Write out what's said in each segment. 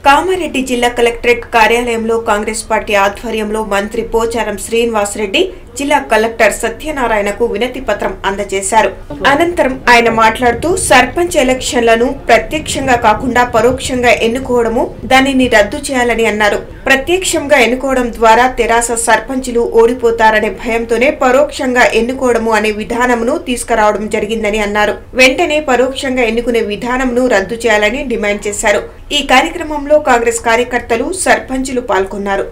కామారెడ్డి జిల్లా కలెక్టరేట్ కార్యాలయంలో కాంగ్రెస్ పార్టీ ఆధ్వర్యంలో మంత్రి పోచారం శ్రీనివాసరెడ్డి జిల్లా కలెక్టర్ సత్యనారాయణకు వినతి పత్రం అందజేశారు అనంతరం ఆయన మాట్లాడుతూ సర్పంచ్ ఎలక్షన్లను ప్రత్యక్షంగా కాకుండా పరోక్షంగా ఎన్నుకోవడము దానిని రద్దు చేయాలని అన్నారు ప్రత్యక్షంగా ఎన్నుకోవడం ద్వారా తెరాస సర్పంచులు ఓడిపోతారనే భయంతోనే పరోక్షంగా ఎన్నుకోవడము అనే విధానమును తీసుకురావడం జరిగిందని అన్నారు వెంటనే పరోక్షంగా ఎన్నుకునే విధానంను రద్దు చేయాలని డిమాండ్ చేశారు ఈ కార్యక్రమంలో కాంగ్రెస్ కార్యకర్తలు సర్పంచులు పాల్గొన్నారు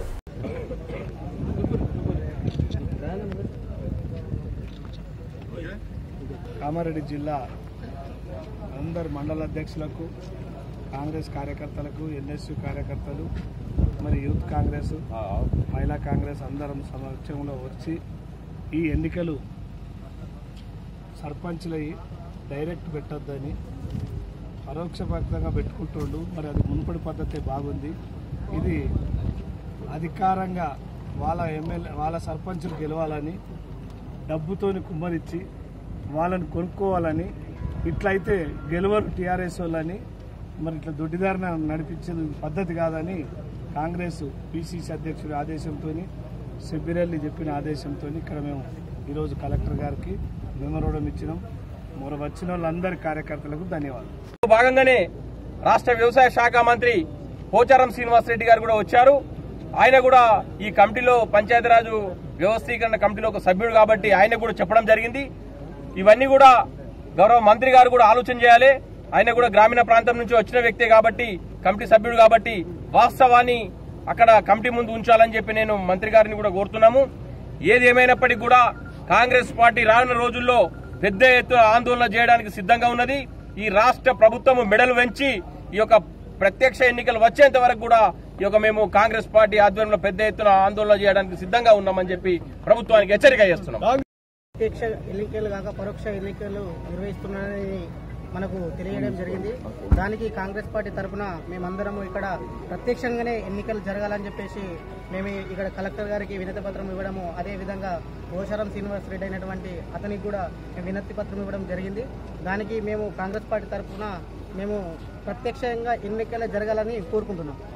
కామారెడ్డి జిల్లా అందరు మండల అధ్యక్షులకు కాంగ్రెస్ కార్యకర్తలకు ఎన్ఎస్యు కార్యకర్తలు మరి యూత్ కాంగ్రెస్ మహిళా కాంగ్రెస్ అందరం సమక్షంలో వచ్చి ఈ ఎన్నికలు సర్పంచ్లై డైరెక్ట్ పెట్టొద్దని పరోక్షపక్షంగా పెట్టుకుంటుండు మరి అది మునుపటి పద్ధతే బాగుంది ఇది అధికారంగా వాళ్ళ ఎమ్మెల్యే వాళ్ళ సర్పంచులు గెలవాలని డబ్బుతోని కుమ్మరిచ్చి వాళ్ళని కొనుక్కోవాలని ఇట్లయితే గెలవరు టీఆర్ఎస్ వాళ్ళని మరి ఇట్లా దొడ్డిదారిన నడిపించే పద్ధతి కాదని కాంగ్రెస్ పిసిసి అధ్యక్షుడి ఆదేశంతో సెబ్బిరెల్లి చెప్పిన ఆదేశంతో ఇక్కడ మేము ఈరోజు కలెక్టర్ గారికి మెమోరాండం ఇచ్చినాం మరి వచ్చిన వాళ్ళందరి కార్యకర్తలకు ధన్యవాదాలు భాగంగానే రాష్ట్ర వ్యవసాయ శాఖ మంత్రి పోచారం శ్రీనివాస్ రెడ్డి గారు కూడా వచ్చారు ఆయన కూడా ఈ కమిటీలో పంచాయతీరాజు వ్యవస్థీకరణ కమిటీలో ఒక సభ్యుడు కాబట్టి ఆయన కూడా చెప్పడం జరిగింది ఇవన్నీ కూడా గౌరవ మంత్రి గారు కూడా ఆలోచన చేయాలి ఆయన కూడా గ్రామీణ ప్రాంతం నుంచి వచ్చిన వ్యక్తే కాబట్టి కమిటీ సభ్యుడు కాబట్టి వాస్తవాన్ని అక్కడ కమిటీ ముందు ఉంచాలని చెప్పి నేను మంత్రి గారిని కూడా కోరుతున్నాము ఏది ఏమైనప్పటికీ కూడా కాంగ్రెస్ పార్టీ రానున్న రోజుల్లో పెద్ద ఎత్తున ఆందోళన చేయడానికి సిద్ధంగా ఉన్నది ఈ రాష్ట్ర ప్రభుత్వం మెడలు వెంచి ఈ యొక్క ప్రత్యక్ష ఎన్నికలు వచ్చేంత వరకు కూడా ఈ యొక్క మేము కాంగ్రెస్ పార్టీ ఆధ్వర్యంలో పెద్ద ఎత్తున ఆందోళన చేయడానికి సిద్ధంగా ఉన్నామని చెప్పి ప్రభుత్వానికి హెచ్చరిక చేస్తున్నాం ప్రత్యక్ష ఎన్నికలు కాక పరోక్ష ఎన్నికలు నిర్వహిస్తున్నారని మనకు తెలియడం జరిగింది దానికి కాంగ్రెస్ పార్టీ తరఫున మేమందరము ఇక్కడ ప్రత్యక్షంగానే ఎన్నికలు జరగాలని చెప్పేసి మేము ఇక్కడ కలెక్టర్ గారికి వినతి పత్రం ఇవ్వడము అదే విధంగా ఓషారం శ్రీనివాస్ రెడ్డి అయినటువంటి అతనికి కూడా మేము వినతి పత్రం ఇవ్వడం జరిగింది దానికి మేము కాంగ్రెస్ పార్టీ తరఫున మేము ప్రత్యక్షంగా ఎన్నికలు జరగాలని కోరుకుంటున్నాం